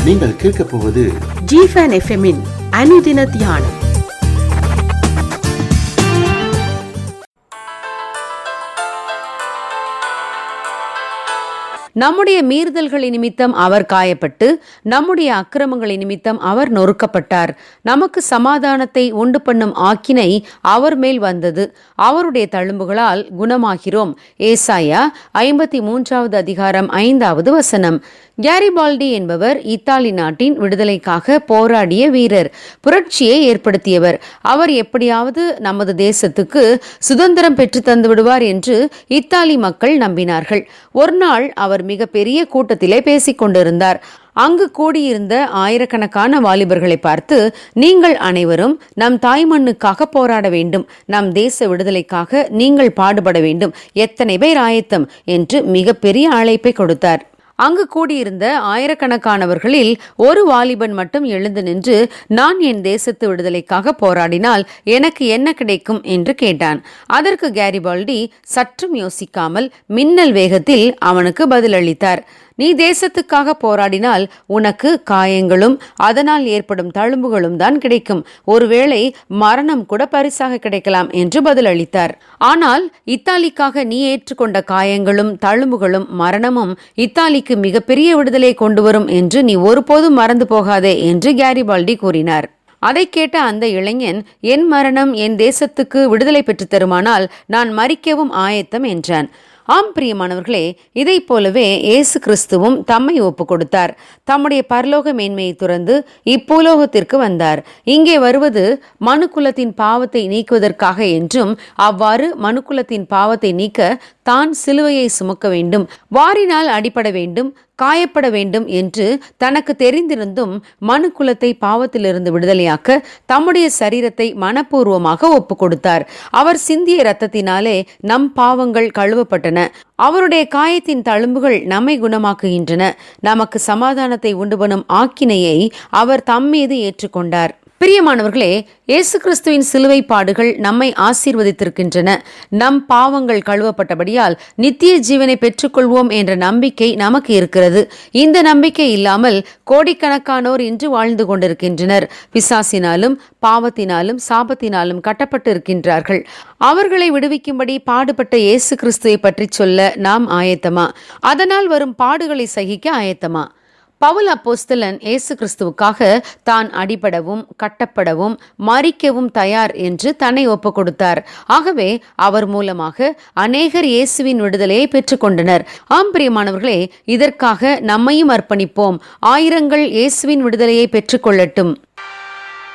நீங்கள் கேட்கப் போவது ஜிஃபன் எஃப்எம்மின் அனுதின தியானம் நம்முடைய மீறுதல்களின் நிமித்தம் அவர் காயப்பட்டு நம்முடைய அக்கிரமங்களின் நிமித்தம் அவர் நொறுக்கப்பட்டார் நமக்கு சமாதானத்தை உண்டு பண்ணும் ஆக்கினை அவர் மேல் வந்தது அவருடைய தழும்புகளால் குணமாகிறோம் ஏசாயா ஐம்பத்தி மூன்றாவது அதிகாரம் ஐந்தாவது வசனம் கேரிபால்டி என்பவர் இத்தாலி நாட்டின் விடுதலைக்காக போராடிய வீரர் புரட்சியை ஏற்படுத்தியவர் அவர் எப்படியாவது நமது தேசத்துக்கு சுதந்திரம் பெற்று தந்து விடுவார் என்று இத்தாலி மக்கள் நம்பினார்கள் ஒரு நாள் அவர் மிகப்பெரிய கூட்டத்திலே பேசிக் கொண்டிருந்தார் அங்கு கூடியிருந்த ஆயிரக்கணக்கான வாலிபர்களை பார்த்து நீங்கள் அனைவரும் நம் தாய்மண்ணுக்காக போராட வேண்டும் நம் தேச விடுதலைக்காக நீங்கள் பாடுபட வேண்டும் எத்தனை பேர் ஆயத்தம் என்று மிகப்பெரிய அழைப்பை கொடுத்தார் அங்கு கூடியிருந்த ஆயிரக்கணக்கானவர்களில் ஒரு வாலிபன் மட்டும் எழுந்து நின்று நான் என் தேசத்து விடுதலைக்காக போராடினால் எனக்கு என்ன கிடைக்கும் என்று கேட்டான் அதற்கு கேரிபால்டி சற்றும் யோசிக்காமல் மின்னல் வேகத்தில் அவனுக்கு பதிலளித்தார் நீ தேசத்துக்காக போராடினால் உனக்கு காயங்களும் அதனால் ஏற்படும் தழும்புகளும் தான் கிடைக்கும் ஒருவேளை மரணம் கூட பரிசாக கிடைக்கலாம் என்று பதிலளித்தார் ஆனால் இத்தாலிக்காக நீ ஏற்றுக்கொண்ட காயங்களும் தழும்புகளும் மரணமும் இத்தாலிக்கு மிகப்பெரிய விடுதலை கொண்டு வரும் என்று நீ ஒருபோதும் மறந்து போகாதே என்று கேரிபால்டி கூறினார் அதை கேட்ட அந்த இளைஞன் என் மரணம் என் தேசத்துக்கு விடுதலை பெற்று தருமானால் நான் மறிக்கவும் ஆயத்தம் என்றான் ஆம் பிரியமானவர்களே இதைப் போலவே இயேசு கிறிஸ்துவும் தம்மை ஒப்பு கொடுத்தார் தம்முடைய பரலோக மேன்மையை துறந்து இப்பூலோகத்திற்கு வந்தார் இங்கே வருவது மனுக்குலத்தின் பாவத்தை நீக்குவதற்காக என்றும் அவ்வாறு மனுக்குலத்தின் பாவத்தை நீக்க தான் சிலுவையை சுமக்க வேண்டும் வாரினால் அடிபட வேண்டும் காயப்பட வேண்டும் என்று தனக்கு தெரிந்திருந்தும் மனு குலத்தை பாவத்திலிருந்து விடுதலையாக்க தம்முடைய சரீரத்தை மனப்பூர்வமாக ஒப்பு கொடுத்தார் அவர் சிந்திய இரத்தத்தினாலே நம் பாவங்கள் கழுவப்பட்டன அவருடைய காயத்தின் தழும்புகள் நம்மை குணமாக்குகின்றன நமக்கு சமாதானத்தை உண்டு பண்ணும் ஆக்கினையை அவர் தம்மீது ஏற்றுக்கொண்டார் பிரியமானவர்களே இயேசு கிறிஸ்துவின் சிலுவை பாடுகள் நம்மை ஆசீர்வதித்திருக்கின்றன நம் பாவங்கள் கழுவப்பட்டபடியால் நித்திய ஜீவனை பெற்றுக்கொள்வோம் என்ற நம்பிக்கை நமக்கு இருக்கிறது இந்த நம்பிக்கை இல்லாமல் கோடிக்கணக்கானோர் இன்று வாழ்ந்து கொண்டிருக்கின்றனர் பிசாசினாலும் பாவத்தினாலும் சாபத்தினாலும் கட்டப்பட்டு இருக்கின்றார்கள் அவர்களை விடுவிக்கும்படி பாடுபட்ட இயேசு கிறிஸ்துவை பற்றி சொல்ல நாம் ஆயத்தமா அதனால் வரும் பாடுகளை சகிக்க ஆயத்தமா பவுல் அப்போஸ்தலன் இயேசு கிறிஸ்துவுக்காக தான் அடிபடவும் கட்டப்படவும் மறிக்கவும் தயார் என்று தன்னை ஒப்பு கொடுத்தார் ஆகவே அவர் மூலமாக அநேகர் இயேசுவின் விடுதலையை பெற்றுக்கொண்டனர் ஆம் பிரியமானவர்களே இதற்காக நம்மையும் அர்ப்பணிப்போம் ஆயிரங்கள் இயேசுவின் விடுதலையை பெற்றுக்கொள்ளட்டும்